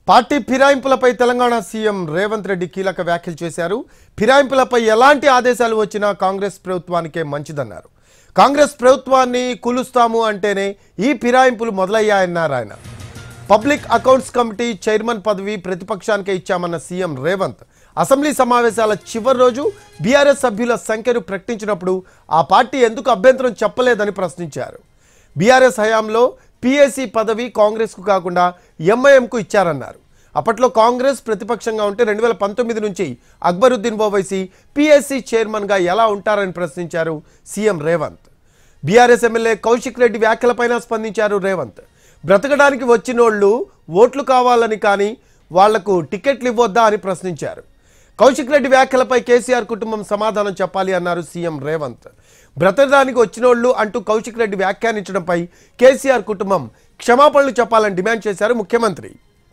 party ఫిరాయింపులపై Telangana CM Revanth Reddy కీలక వ్యాఖ్యలు చేశారు ఫిరాయింపులపై ఎలాంటి ఆదేశాలు వచ్చినా కాంగ్రెస్ ప్రభుత్వానికే మంచిదన్నారు కాంగ్రెస్ ప్రభుత్వాన్ని కూలుస్తాము అంటేనే ఈ ఫిరాయింపులు మొదలయ్యాయన్నారు ఆయన పబ్లిక్ అకౌంట్స్ కమిటీ చైర్మన్ పదవి ప్రతిపక్షానికే ఇచ్చామన్న సీఎం రేవంత్ అసెంబ్లీ సమావేశాల చివరి రోజు బీఆర్ఎస్ సభ్యుల సంఖ్యను ప్రకటించినప్పుడు ఆ పార్టీ ఎందుకు అభ్యంతరం చెప్పలేదని ప్రశ్నించారు బీఆర్ఎస్ హయాంలో పీఏసీ పదవి కాంగ్రెస్కు కాకుండా ఎంఐఎంకు ఇచ్చారన్నారు అప్పట్లో కాంగ్రెస్ ప్రతిపక్షంగా ఉంటే రెండు వేల పంతొమ్మిది నుంచి అక్బరుద్దీన్ ఓవైసీ పీఎస్సీ చైర్మన్గా ఎలా ఉంటారని ప్రశ్నించారు CM Revanth BRS MLA Kaushik Reddy వ్యాఖ్యలపైన స్పందించారు రేవంత్ బ్రతకడానికి వచ్చినోళ్ళు ఓట్లు కావాలని కానీ వాళ్లకు టికెట్లు ఇవ్వొద్దా అని ప్రశ్నించారు కౌశిక్ రెడ్డి వ్యాఖ్యలపై కేసీఆర్ కుటుంబం సమాధానం చెప్పాలి అన్నారు సీఎం రేవంత్ బ్రతకడానికి వచ్చినోళ్ళు అంటూ కౌశిక్ రెడ్డి వ్యాఖ్యానించడంపై కేసీఆర్ కుటుంబం క్షమాపణలు చెప్పాలని డిమాండ్ చేశారు ముఖ్యమంత్రి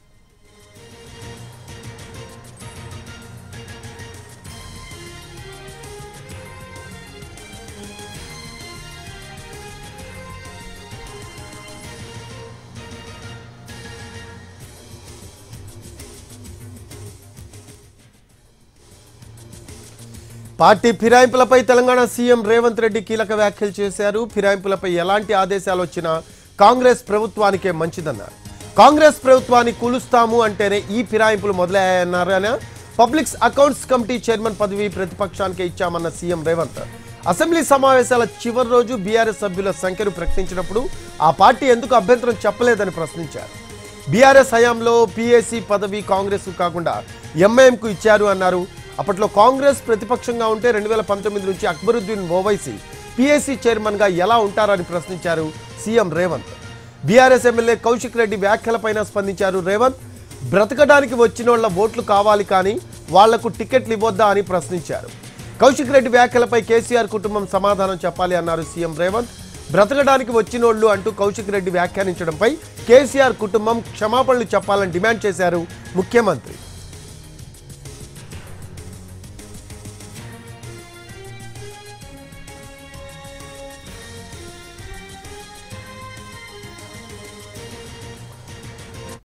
పార్టీ ఫిరాయింపులపై తెలంగాణ సీఎం రేవంత్ రెడ్డి కీలక వ్యాఖ్యలు చేశారు ఫిరాయింపులపై ఎలాంటి ఆదేశాలు వచ్చినా కాంగ్రెస్ ప్రభుత్వానికే మంచిదన్నారు కాంగ్రెస్ ప్రభుత్వాన్ని కూలుస్తాము అంటేనే ఈ ఫిరాయింపులు మొదలయ్యాయన్నారు ఆయన పబ్లిక్ అకౌంట్స్ కమిటీ చైర్మన్ పదవి ప్రతిపక్షానికే ఇచ్చామన్న సీఎం రేవంత్ అసెంబ్లీ సమావేశాల చివరి రోజు బీఆర్ఎస్ సభ్యుల సంఖ్యను ప్రకటించినప్పుడు ఆ పార్టీ ఎందుకు అభ్యంతరం చెప్పలేదని ప్రశ్నించారు బీఆర్ఎస్ హయాంలో పీఏసీ పదవి కాంగ్రెస్ కాకుండా ఎంఐఎంకు ఇచ్చారు అన్నారు అప్పట్లో కాంగ్రెస్ ప్రతిపక్షంగా ఉంటే రెండు వేల పంతొమ్మిది నుంచి అక్బరుద్దీన్ ఓవైసీ పీఏసీ చైర్మన్గా ఎలా ఉంటారని ప్రశ్నించారు CM Revanth BRS MLA Kaushik Reddy వ్యాఖ్యలపైన స్పందించారు రేవంత్ బ్రతకడానికి వచ్చినోళ్ల ఓట్లు కావాలి కానీ వాళ్లకు టికెట్లు ఇవ్వొద్దా అని ప్రశ్నించారు కౌశిక్ రెడ్డి వ్యాఖ్యలపై కేసీఆర్ కుటుంబం సమాధానం చెప్పాలి అన్నారు సీఎం రేవంత్ బ్రతకడానికి వచ్చినోళ్లు అంటూ కౌశిక్ రెడ్డి వ్యాఖ్యానించడంపై కేసీఆర్ కుటుంబం క్షమాపణలు చెప్పాలని డిమాండ్ చేశారు ముఖ్యమంత్రి